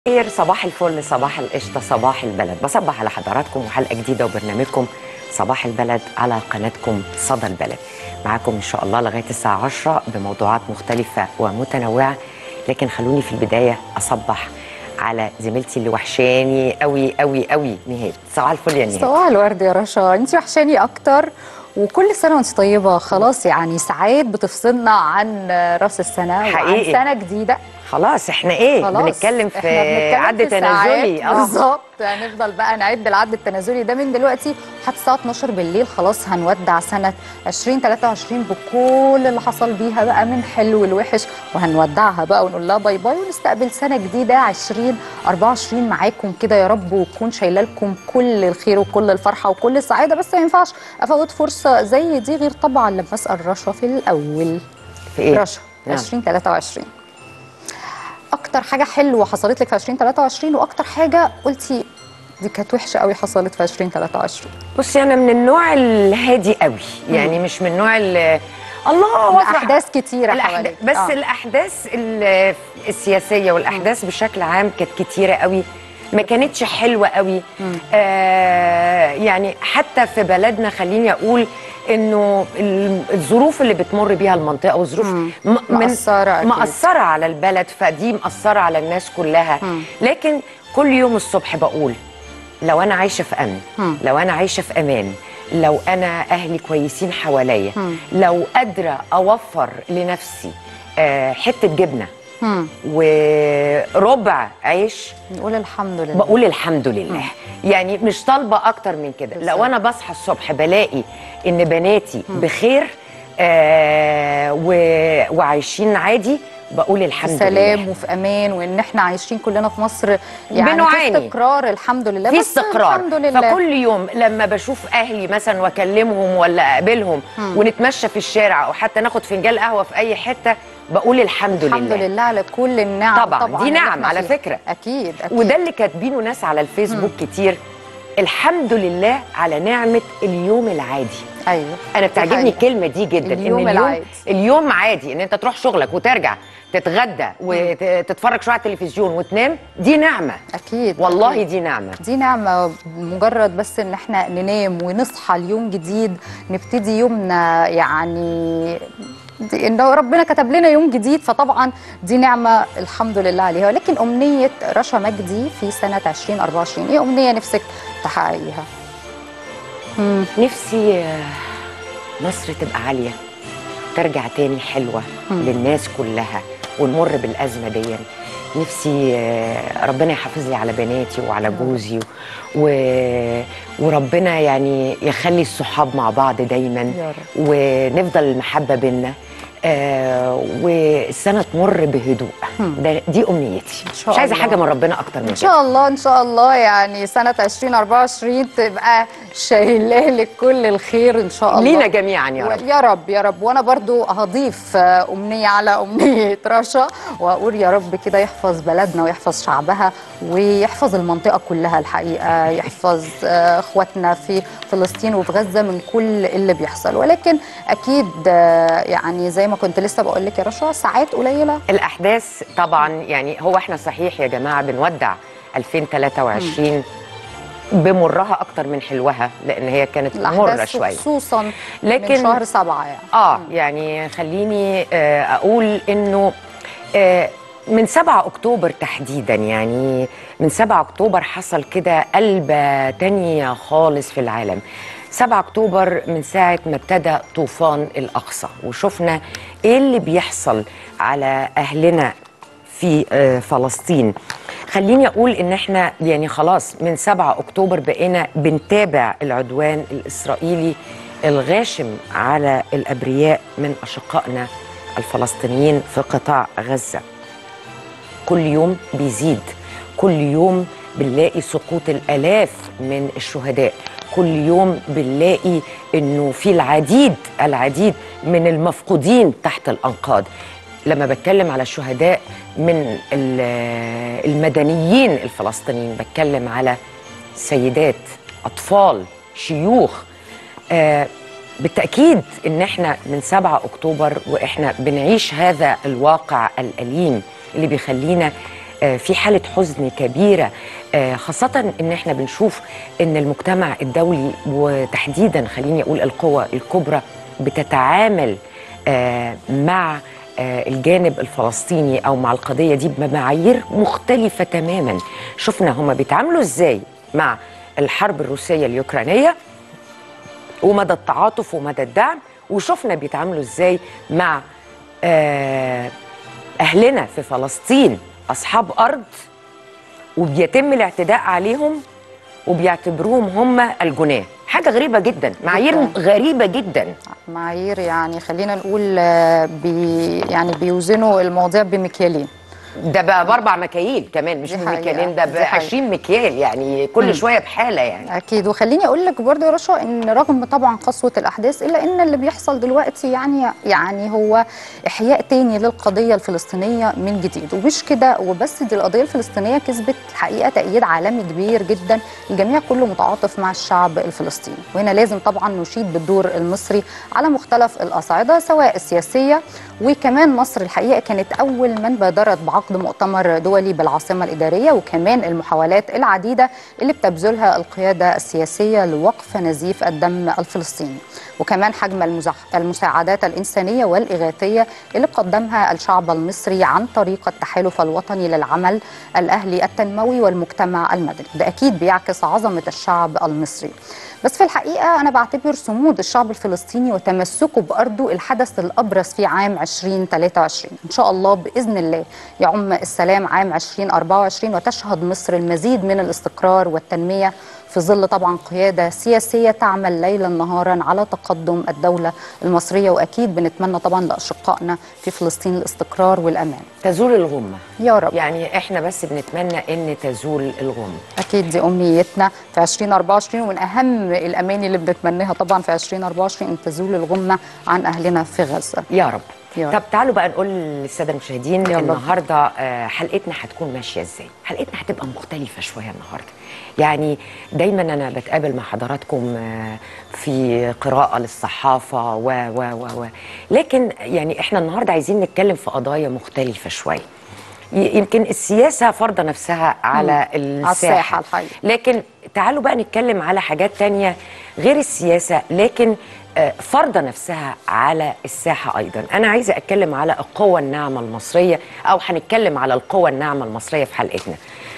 خير صباح الفل صباح القشطة صباح البلد بصبح على حضراتكم وحلقة جديدة وبرنامجكم صباح البلد على قناتكم صدى البلد معاكم إن شاء الله لغاية الساعة 10 بموضوعات مختلفة ومتنوعة لكن خلوني في البداية أصبح على زميلتي اللي وحشاني قوي قوي قوي نهاد صباح الفل يا نهاد صباح الورد يا رشا انت وحشاني اكتر وكل سنه وانت طيبه خلاص يعني ساعات بتفصلنا عن راس السنه حقيقي. وعن سنه جديده خلاص احنا ايه خلاص بنتكلم في احنا بنتكلم عد في ساعات. تنازلي اه بالظبط هنفضل بقى نعد العد التنازلي ده من دلوقتي حتى الساعه 12 بالليل خلاص هنودع سنه 2023 بكل اللي حصل بيها بقى من حلو لوحش وهنودعها بقى ونقول لها باي باي ونستقبل سنه جديده 2024 معاكم كده يا رب وتكون شايله لكم كل الخير وكل الفرحه وكل السعاده بس ما ينفعش افوت فرصه زي دي غير طبعا لما اسال رشا في الاول في ايه رشا نعم. 2023 اكتر حاجه حلوه حصلت لك في 2023 واكتر حاجه قلتي دي كانت وحشه قوي حصلت في 2023 بصي انا من النوع الهادي قوي يعني مش من النوع اللي الله وافرح احداث كتيره الأحد... حواليك بس آه. آه. الاحداث ال- السياسيه والاحداث بشكل عام كانت كتيره قوي ما كانتش حلوه قوي آه يعني حتى في بلدنا خليني اقول انه ال- الظروف اللي بتمر بيها المنطقه وظروف مم. م- من- مأثرة أكيد. مأثرة على البلد فدي مأثرة على الناس كلها مم. لكن كل يوم الصبح بقول لو انا عايشه في امن مم. لو انا عايشه في امان لو انا اهلي كويسين حواليا مم. لو قادره اوفر لنفسي آه، حته جبنه مم. وربع عيش نقول الحمد لله بقول الحمد لله يعني مش طالبه اكتر من كده بالظبط. لو انا بصحى الصبح بلاقي ان بناتي بخير آه و... وعايشين عادي بقول في الحمد سلام لله وفي امان وان احنا عايشين كلنا في مصر يعني بنعاني. في استقرار الحمد لله في بس استقرار الحمد لله فكل يوم لما بشوف اهلي مثلا واكلمهم ولا اقابلهم ونتمشى في الشارع او حتى ناخد فنجان قهوه في اي حته بقول الحمد, الحمد لله لله على كل النعم طبعاً، دي اللي نعم احنا على فيها. فكرة. اكيد اكيد وده اللي كاتبينه ناس على الفيسبوك كتير الحمد لله على نعمه اليوم العادي ايوه انا دي بتعجبني حقيقة. الكلمه دي جدا اليوم ان العادي. اليوم عادي ان انت تروح شغلك وترجع تتغدى وتتفرج شويه على التلفزيون وتنام دي نعمه اكيد والله أكيد. دي نعمه دي نعمة مجرد بس ان احنا ننام ونصحى ليوم جديد نبتدي يومنا يعني دي- ان ربنا كتب لنا يوم جديد فطبعا دي نعمة الحمد لله عليها ولكن أمنية رشا مجدي في سنة 2024 ايه أمنية نفسك تحققيها؟ مم. نفسي آه، مصر تبقى عالية ترجع تاني حلوة مم. للناس كلها ونمر بالأزمة دي نفسي آه، ربنا يحافظ لي على بناتي وعلى جوزي و... وربنا يعني يخلي الصحاب مع بعض دايما يا رب. ونفضل المحبة بينا آه والسنة تمر بهدوء مم. ده دي أمنيتي إن شاء مش عايزة الله. حاجة من ربنا أكتر من ان كده شاء الله ان شاء الله يعني سنة 2024 تبقى شايله لك كل الخير ان شاء الله لينا جميعا يا رب يا رب يا رب وانا برضو هضيف آه، امنيه على امنيه رشا واقول يا رب كده يحفظ بلدنا ويحفظ شعبها ويحفظ المنطقه كلها الحقيقه يحفظ آه، اخواتنا في فلسطين وفي غزه من كل اللي بيحصل ولكن اكيد آه، يعني زي ما كنت لسه بقول لك يا رشا ساعات قليله الاحداث طبعا يعني هو احنا صحيح يا جماعه بنودع 2023 بمرها اكتر من حلوها لان هي كانت مره الاحداث شويه خصوصا لكن- من شهر سبعة يعني اه يعني خليني آه، اقول انه آه، من 7 اكتوبر تحديدا يعني من 7 اكتوبر حصل كده قلبه تانية خالص في العالم 7 اكتوبر من ساعه ما ابتدى طوفان الاقصى وشفنا ايه اللي بيحصل على اهلنا في آه، فلسطين خليني اقول ان احنا يعني خلاص من 7 اكتوبر بقينا بنتابع العدوان الاسرائيلي الغاشم على الابرياء من اشقائنا الفلسطينيين في قطاع غزه كل يوم بيزيد كل يوم بنلاقي سقوط الالاف من الشهداء كل يوم بنلاقي انه في العديد العديد من المفقودين تحت الانقاض لما بتكلم على الشهداء من ال- المدنيين الفلسطينيين بتكلم على سيدات اطفال شيوخ آه بالتأكيد إن إحنا من 7 أكتوبر وإحنا بنعيش هذا الواقع الأليم اللي بيخلينا آه، في حاله حزن كبيره آه، خاصه ان احنا بنشوف ان المجتمع الدولي وتحديدا خليني اقول القوى الكبرى بتتعامل آه، مع آه، الجانب الفلسطيني او مع القضيه دي بمعايير مختلفه تماما شفنا هما بيتعاملوا ازاي مع الحرب الروسيه اليوكرانيه ومدى التعاطف ومدى الدعم وشفنا بيتعاملوا ازاي مع آه، اهلنا في فلسطين اصحاب ارض وبيتم الاعتداء عليهم وبيعتبروهم هم الجناه حاجه غريبه جدا معايير جداً. غريبه جدا معايير يعني خلينا نقول آه، بي يعني بيوزنوا المواضيع بمكيالين ده بقى باربع مكاييل كمان مش دي حقيقة، بمكيالين ده ب دي حقيقة. 20 مكيال يعني كل شويه بحاله يعني اكيد وخليني اقول لك برضه يا رشا ان رغم طبعا قسوه الاحداث الا ان اللي بيحصل دلوقتي يعني يعني هو احياء تاني للقضيه الفلسطينيه من جديد ومش كده وبس دي القضيه الفلسطينيه كسبت الحقيقه تأييد عالمي كبير جدا الجميع كله متعاطف مع الشعب الفلسطيني وهنا لازم طبعا نشيد بالدور المصري على مختلف الاصعده سواء السياسيه وكمان مصر الحقيقه كانت اول من بادرت بعقد مؤتمر دولي بالعاصمه الاداريه وكمان المحاولات العديده اللي بتبذلها القياده السياسيه لوقف نزيف الدم الفلسطيني وكمان حجم المزح- المساعدات الانسانيه والاغاثيه اللي قدمها الشعب المصري عن طريق التحالف الوطني للعمل الاهلي التنموي والمجتمع المدني ده اكيد بيعكس عظمه الشعب المصري بس في الحقيقه انا بعتبر صمود الشعب الفلسطيني وتمسكه بارضه الحدث الابرز في عام 2023 ان شاء الله باذن الله يعم السلام عام 2024 وتشهد مصر المزيد من الاستقرار والتنميه في ظل طبعا قياده سياسيه تعمل ليلا نهارا على تقدم الدوله المصريه واكيد بنتمنى طبعا لاشقائنا في فلسطين الاستقرار والامان تزول الغمه يا رب يعني احنا بس بنتمنى ان تزول الغمه اكيد دي امنيتنا في 2024 ومن اهم الاماني اللي بنتمناها طبعا في 2024 ان تزول الغمه عن اهلنا في غزه يا رب يا رب. طب تعالوا بقى نقول للساده المشاهدين يلا. النهارده آه، حلقتنا هتكون ماشيه ازاي حلقتنا هتبقى مختلفه شويه النهارده يعني دايما انا بتقابل مع حضراتكم آه، في قراءه للصحافه و و و و لكن يعني احنا النهارده عايزين نتكلم في قضايا مختلفه شويه ي- يمكن السياسه فرض نفسها على الساحه الساحة الحقيقة. لكن تعالوا بقى نتكلم على حاجات تانية غير السياسة لكن آه، فرض نفسها على الساحة أيضا أنا عايزة أتكلم على القوة الناعمة المصرية أو هنتكلم على القوة الناعمة المصرية في حلقتنا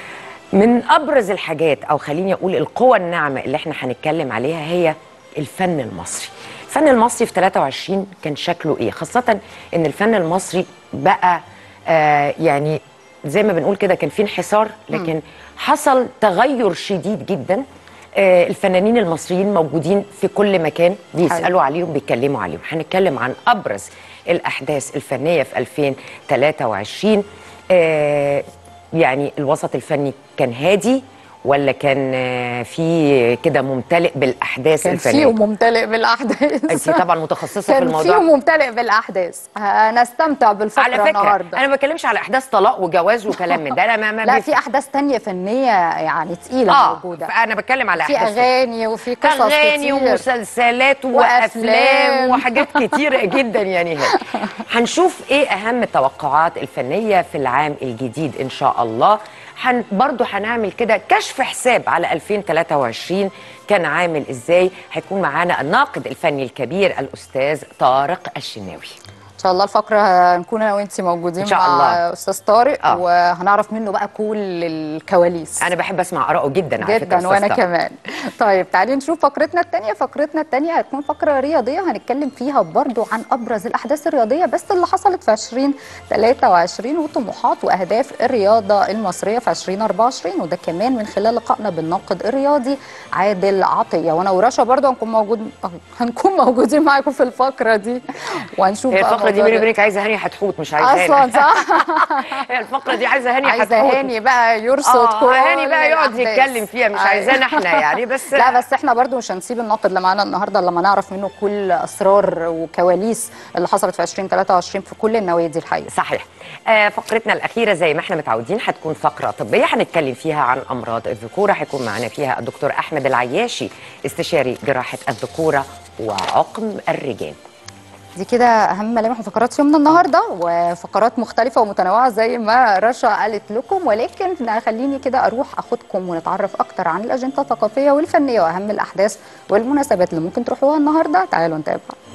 من أبرز الحاجات أو خليني أقول القوة الناعمة اللي احنا هنتكلم عليها هي الفن المصري الفن المصري في 23 كان شكله إيه خاصة إن الفن المصري بقى آه يعني زي ما بنقول كده كان في انحسار لكن حصل تغير شديد جدا آه الفنانين المصريين موجودين في كل مكان بيسألوا عليهم بيتكلموا عليهم هنتكلم عن أبرز الأحداث الفنية في 2023 آه يعني الوسط الفني كان هادي ولا كان آه، في كده ممتلئ بالاحداث كان الفنيه فيه ممتلئ بالاحداث انت طبعا متخصصه في كان الموضوع فيه ممتلئ بالاحداث هنستمتع بالفقره على فكره النهارده انا ما بتكلمش على احداث طلاق وجواز وكلام من ده انا ما, ما لا بيف- في احداث تانية فنيه يعني تقيله اه موجوده انا بتكلم على في احداث اغاني وفي قصص اغاني كتير ومسلسلات وأفلام. وافلام وحاجات كتيره جدا يعني هنا هنشوف ايه اهم التوقعات الفنيه في العام الجديد ان شاء الله هن برضو هنعمل كده كشف حساب على 2023 كان عامل ازاي هيكون معانا الناقد الفني الكبير الاستاذ طارق الشناوي ان شاء الله الفقره هنكون انا وانت موجودين إن شاء مع الله. استاذ طارق آه. وهنعرف منه بقى كل الكواليس انا بحب اسمع ارائه جدا على فكره جدا أستاذ وانا طارق. كمان طيب تعالي نشوف فقرتنا الثانيه فقرتنا الثانيه هتكون فقره رياضيه هنتكلم فيها برضو عن ابرز الاحداث الرياضيه بس اللي حصلت في 2023 وطموحات واهداف الرياضه المصريه في 2024 وده كمان من خلال لقائنا بالناقد الرياضي عادل عطيه وانا ورشا برضو هنكون موجود هنكون موجودين معاكم في الفقره دي وهنشوف هي بقى الفقره دي موضوع بيني ده. وبينك عايزه هاني حتحوت مش عايزه اصلا هاني. صح هي الفقره دي عايزه هاني عايزه حتحوت هاني بقى يرصد اه كل هاني بقى يقعد الأحداث. يتكلم فيها مش أيوة. عايزانا احنا يعني بس لا بس احنا برضو مش هنسيب الناقد اللي معانا النهارده لما نعرف منه كل اسرار وكواليس اللي حصلت في 2023 في كل النوادي الحقيقه صحيح آه فقرتنا الأخيرة زي ما احنا متعودين هتكون فقرة طبية هنتكلم فيها عن أمراض الذكورة هيكون معنا فيها الدكتور أحمد العياشي استشاري جراحة الذكورة وعقم الرجال دي كده اهم ملامح وفقرات يومنا النهارده وفقرات مختلفه ومتنوعه زي ما رشا قالت لكم ولكن خليني كده اروح اخدكم ونتعرف اكتر عن الاجنده الثقافيه والفنيه واهم الاحداث والمناسبات اللي ممكن تروحوها النهارده تعالوا نتابع